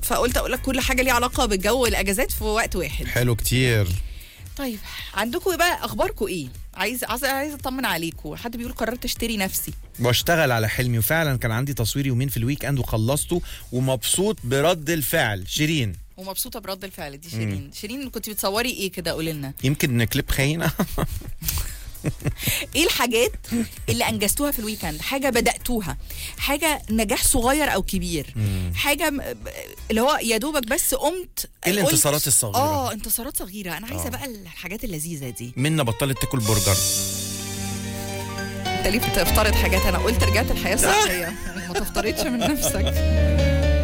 فقلت اقول لك كل حاجه ليها علاقه بالجو والاجازات في وقت واحد حلو كتير طيب عندكم إيه بقى اخباركم ايه عايز عايز عايز اطمن عليكم حد بيقول قررت اشتري نفسي بشتغل على حلمي وفعلا كان عندي تصوير يومين في الويك اند وخلصته ومبسوط برد الفعل شيرين ومبسوطه برد الفعل دي شيرين شيرين كنت بتصوري ايه كده قولي لنا يمكن كليب خاينه ايه الحاجات اللي انجزتوها في الويكند حاجه بداتوها حاجه نجاح صغير او كبير حاجه م- ب- اللي هو يا دوبك بس قمت ايه قلت- الانتصارات الصغيرة؟ اه انتصارات صغيره انا عايزه آه. بقى الحاجات اللذيذه دي منا بطلت تاكل برجر انت ليه بتفترض حاجات انا قلت رجعت الحياه الصحيه ما تفترضش من نفسك